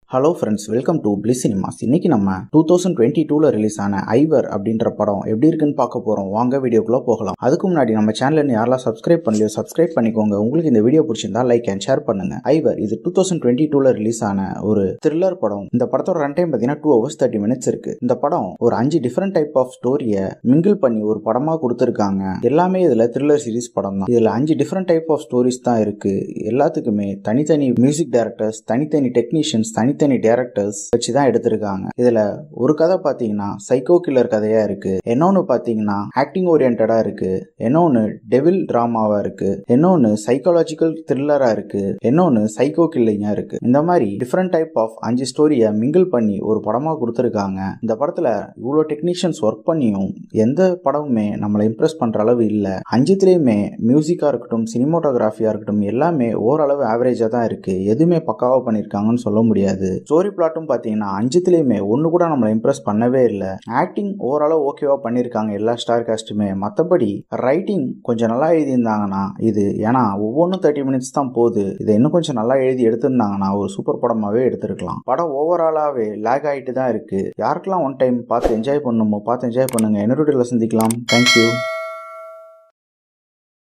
hello friends welcome to Bliss Cinemas இன்னைக்கு நம்ம two thousand twenty டூல ரிலீஸ் ஆன ஐவர் அப்படின்ற படம் எப்படி இருக்குன்னு பார்க்க போறோம் வாங்க வீடியோக்குள்ள போகலாம் அதுக்கு முன்னாடி நம்ம சேனல் யாரெல்லாம் சப்ஸ்கிரைப் பண்ணலையோ சப்ஸ்கிரைப் பண்ணிக்கோங்க உங்களுக்கு இந்த வீடியோ பிடிச்சிருந்தா லைக் அண்ட் ஷேர் பண்ணுங்க ஐவர் இது டூ தௌசண்ட் டுவெண்ட்டி டூல ரிலீஸ் ஆன ஒரு த்ரில்லர் படம் இந்த படத்தோட ரன் டைம் பார்த்தீங்கன்னா டூ ஹவர்ஸ் தேர்ட்டி மினிட்ஸ் இருக்கு இந்த படம் ஒரு அஞ்சு டிஃப்ரெண்ட் டைப் ஆஃப் ஸ்டோரியை மிங்கிள் பண்ணி ஒரு படமா கொடுத்துருக்காங்க எல்லாமே இதுல த்ரில்லர் சீரிஸ் படம் தான் இதுல அஞ்சு டிஃப்ரெண்ட் டைப் ஆஃப் ஸ்டோரிஸ் தான் இருக்கு எல்லாத்துக்குமே தனித்தனி மியூசிக் டைரக்டர்ஸ் தனித்தனி டெக்னீஷியன்ஸ் தனித்தனி டேரக்டர்ஸ் வச்சு தான் எடுத்திருக்காங்க இதுல ஒரு கதை பாத்தீங்கன்னா சைக்கோ கில்லர் கதையா இருக்கு இன்னொன்னு பாத்தீங்கன்னா ஆக்டிங் ஓரியன்டா இருக்கு இன்னொன்னு டெவில் டிராமாவா இருக்கு இன்னொன்னு சைக்காலஜிக்கல் த்ரில்லரா இருக்கு இன்னொன்னு சைக்கோ கில்லிங்கா இருக்கு இந்த மாதிரி டிஃப்ரெண்ட் டைப் ஆஃப் அஞ்சு ஸ்டோரியை மிங்கிள் பண்ணி ஒரு படமா கொடுத்துருக்காங்க இந்த படத்துல இவ்வளோ டெக்னீஷியன்ஸ் ஒர்க் பண்ணியும் எந்த படமுமே நம்மளை இம்ப்ரெஸ் பண்ற அளவு இல்ல அஞ்சுத்துலயுமே மியூசிக்கா இருக்கட்டும் சினிமோட்டோகிராஃபியா இருக்கட்டும் எல்லாமே ஓரளவு ஆவரேஜா தான் இருக்கு எதுவுமே பக்காவா பண்ணிருக்காங்கன்னு சொல்ல முடியாது ஸ்டோரி பிளாட்டும் பாத்தீங்கன்னா அஞ்சுத்துலயுமே ஒன்னு கூட நம்மளை இம்ப்ரெஸ் பண்ணவே இல்லை ஆக்டிங் ஓரளவு ஓகேவா பண்ணிருக்காங்க எல்லா ஸ்டார் காஸ்ட்டுமே மற்றபடி ரைட்டிங் கொஞ்சம் நல்லா எழுதியிருந்தாங்கன்னா இது ஏன்னா ஒவ்வொன்றும் தேர்ட்டி மினிட்ஸ் தான் போகுது இதை இன்னும் கொஞ்சம் நல்லா எழுதி எடுத்திருந்தாங்கன்னா ஒரு சூப்பர் படமாவே எடுத்திருக்கலாம் படம் ஓவராலாவே லேக் ஆகிட்டு தான் இருக்கு யாருக்கெல்லாம் ஒன் டைம் பார்த்து என்ஜாய் பண்ணுமோ பார்த்து என்ஜாய் பண்ணுங்க என்னோட சந்திக்கலாம் தேங்க்யூ